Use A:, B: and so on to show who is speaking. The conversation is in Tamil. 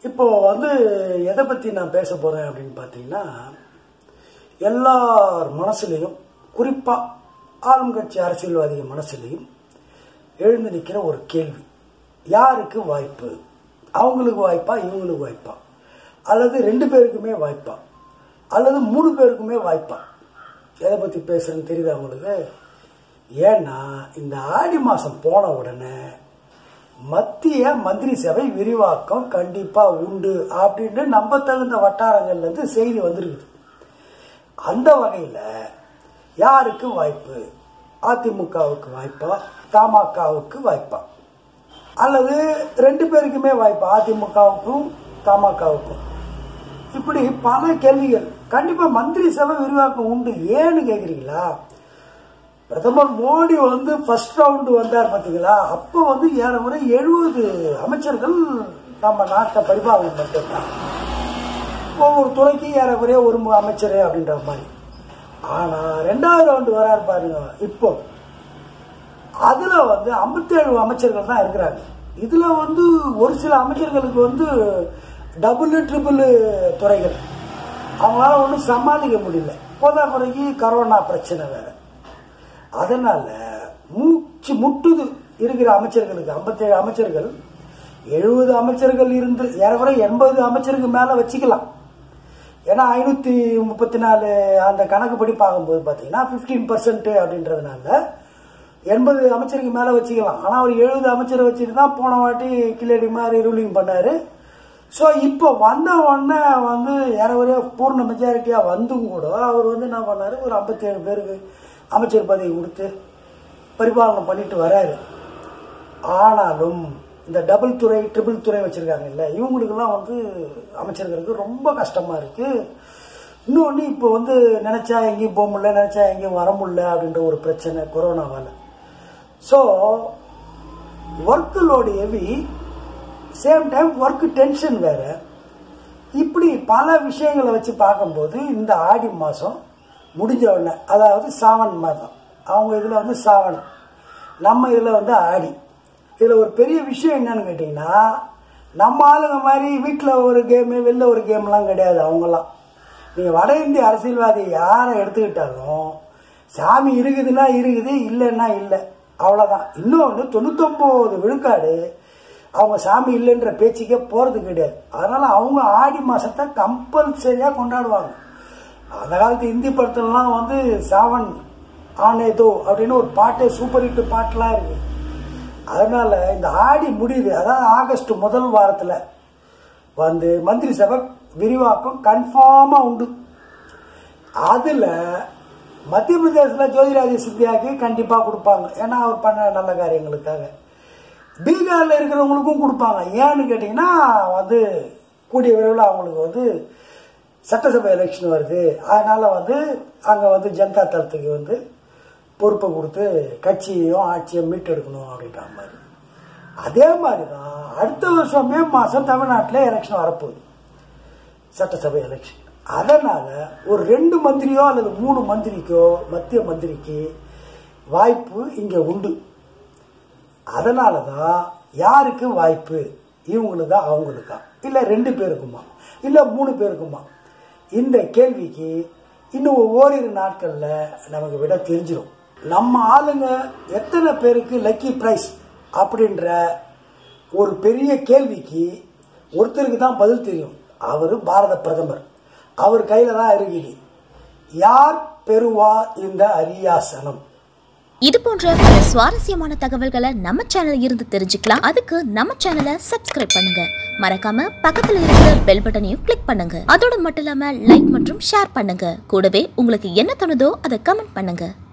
A: இப்போ வந்து எதை பற்றி நான் பேச போகிறேன் அப்படின்னு பார்த்தீங்கன்னா எல்லார் மனசுலையும் குறிப்பாக ஆளுங்கட்சி அரசியல்வாதிகள் மனசுலையும் எழுந்து நிற்கிற ஒரு கேள்வி யாருக்கு வாய்ப்பு அவங்களுக்கு வாய்ப்பா இவங்களுக்கு வாய்ப்பா அல்லது ரெண்டு பேருக்குமே வாய்ப்பா அல்லது மூணு பேருக்குமே வாய்ப்பா எதை பற்றி பேசுகிறேன்னு தெரியுதா உங்களுக்கு ஏன்னா இந்த ஆடி மாதம் போன உடனே மத்திய மந்திரி சபை விரிவாக்கம் கண்டிப்பாக உண்டு அப்படின்னு நம்ப தகுந்த வட்டாரங்கள்லேருந்து செய்தி வந்திருக்குது அந்த வகையில் யாருக்கு வாய்ப்பு அதிமுகவுக்கு வாய்ப்பா தமாகவுக்கு வாய்ப்பா அல்லது ரெண்டு பேருக்குமே வாய்ப்பா அதிமுகவுக்கும் தமாகவுக்கும் இப்படி பல கேள்விகள் கண்டிப்பா மந்திரி சபை விரிவாக்கம் உண்டு ஏன்னு கேக்குறீங்களா பிரதமர் மோடி வந்து ஃபர்ஸ்ட் ரவுண்டு வந்தார் பார்த்தீங்களா அப்போ வந்து ஏறக்குறை எழுபது அமைச்சர்கள் நம்ம நாட்டை பரிபாலனம் பண்ணிருக்காங்க ஒவ்வொரு துறைக்கு ஏறக்குறைய ஒரு மு- அமைச்சர் அப்படின்ற மாதிரி ஆனா ரெண்டாவது ரவுண்டு வராரு பாருங்க இப்போ அதுல வந்து 57 அமைச்சர்கள் தான் இருக்கிறாங்க இதுல வந்து ஒரு சில அமைச்சர்களுக்கு வந்து டபுள் ட்ரிபிள் துறைகள் அவங்களால ஒன்றும் சமாளிக்க முடியல போதாக்குறைக்கு கரோனா பிரச்சனை வேற அதனால மூச்சு முட்டுது இருக்கிற அமைச்சர்களுக்கு 57 அமைச்சர்கள் எழுபது அமைச்சர்கள் இருந்து ஏறக்குறை எண்பது அமைச்சருக்கு மேல வச்சுக்கலாம் ஏன்னா ஐநூத்தி முப்பத்தி நாலு அந்த கணக்குப்படி பார்க்கும்போது பார்த்தீங்கன்னா ஃபிஃப்டீன் பர்சன்ட் அப்படின்றதுனால எண்பது அமைச்சருக்கு மேலே வச்சுக்கலாம் ஆனால் அவர் எழுபது அமைச்சரை வச்சுட்டு தான் போன வாட்டி கிளடி மாதிரி ரூலிங் பண்ணாரு ஸோ இப்போ வந்த உடனே வந்து ஏறவரைய பூர்ண மெஜாரிட்டியாக வந்தும் கூட அவர் வந்து என்ன பண்ணாரு ஒரு 57 பேருக்கு அமைச்சர் பதவி கொடுத்து பரிபாலனை பண்ணிட்டு வராரு ஆனாலும் இந்த டபுள் துறை ட்ரிபிள் துறை வச்சிருக்காங்க இல்ல இவங்களுக்கெல்லாம் வந்து அமைச்சர்களுக்கு ரொம்ப கஷ்டமா இருக்கு இன்னொன்று இப்போ வந்து நினைச்சா எங்கேயும் போக முடியல நினைச்சா எங்கேயும் வர முடியல அப்படின்ற ஒரு பிரச்சனை கொரோனாவால so work load heavy same time work tension வேற இப்படி பல விஷயங்களை வச்சு பார்க்கும்போது இந்த ஆடி மாதம் முடிஞ்ச உடனே அதாவது சாவன் மாதம் அவங்க இதில் வந்து சாவணம் நம்ம இதில் வந்து ஆடி இதில் ஒரு பெரிய விஷயம் என்னன்னு கேட்டிங்கன்னா நம்ம ஆளுங்க மாதிரி வீட்டில் ஒரு கேமு வெளில ஒரு கேம்லாம் கிடையாது அவங்கெல்லாம் நீங்கள் வட இந்திய அரசியல்வாதி யாரை எடுத்துக்கிட்டாலும் சாமி இருக்குதுன்னா இருக்குது இல்லைன்னா இல்லை அவ்வளோதான் இன்னொன்று தொண்ணூத்தொம்பது விழுக்காடு அவங்க சாமி இல்லைன்ற பேச்சுக்கே போகிறது கிடையாது அதனால அவங்க ஆடி மாசத்தை கம்பல்சரியாக கொண்டாடுவாங்க அந்த காலத்து இந்தி படத்துலலாம் வந்து சாவன் ஆனேதோ அப்படின்னு ஒரு பாட்டு சூப்பர் ஹிட் பாட்டுலாம் இருக்கு அதனால இந்த ஆடி முடியுது அதாவது ஆகஸ்ட் முதல் வாரத்தில் வந்து மந்திரி சபை விரிவாக்கம் கன்ஃபார்மாக உண்டு அதில் மத்திய பிரதேசத்தில் ஜோதிராஜ சிந்தியாவுக்கு கண்டிப்பாக கொடுப்பாங்க ஏன்னா அவர் பண்ண நல்ல காரியங்களுக்காக பீகாரில் இருக்கிறவங்களுக்கும் கொடுப்பாங்க ஏன்னு கேட்டிங்கன்னா வந்து கூடிய விரைவில் அவங்களுக்கு வந்து சட்டசபை எலெக்ஷன் வருது அதனால வந்து அங்கே வந்து ஜனதா தளத்துக்கு வந்து பொறுப்பை கொடுத்து கட்சியையும் ஆட்சியும் மீட்டெடுக்கணும் அப்படின்ற மாதிரி அதே மாதிரி தான் அடுத்த வருஷம் மே மாதம் தமிழ்நாட்டில் எலெக்ஷன் வரப்போகுது சட்டசபை எலெக்ஷன் அதனால ஒரு ரெண்டு மந்திரியோ அல்லது மூணு மந்திரிக்கோ மத்திய மந்திரிக்கு வாய்ப்பு இங்கே உண்டு அதனால தான் யாருக்கு வாய்ப்பு இவங்களுக்கா அவங்களுக்கா இல்லை ரெண்டு பேருக்குமா இல்லை மூணு பேருக்குமா இந்த கேள்விக்கு இன்னும் ஓரிரு நாட்களில் நமக்கு விட தெரிஞ்சிடும் நம்ம ஆளுங்க எத்தனை பேருக்கு லக்கி ப்ரைஸ் அப்படின்ற ஒரு பெரிய கேள்விக்கு ஒருத்தருக்கு தான் பதில் தெரியும் அவர் பாரத பிரதமர் அவர் கையில் தான் இருக்குது யார் பெறுவார் இந்த அரியாசனம்
B: இது போன்ற பல சுவாரஸ்யமான தகவல்களை நம்ம சேனல்ல இருந்து தெரிஞ்சுக்கலாம் அதுக்கு நம்ம சேனலை சப்ஸ்கிரைப் பண்ணுங்க மறக்காம பக்கத்துல இருக்கிற பெல் பட்டனையும் கிளிக் பண்ணுங்க அதோட மட்டும் இல்லாம லைக் மற்றும் ஷேர் பண்ணுங்க கூடவே உங்களுக்கு என்ன தோணுதோ அதை கமெண்ட் பண்ணுங்க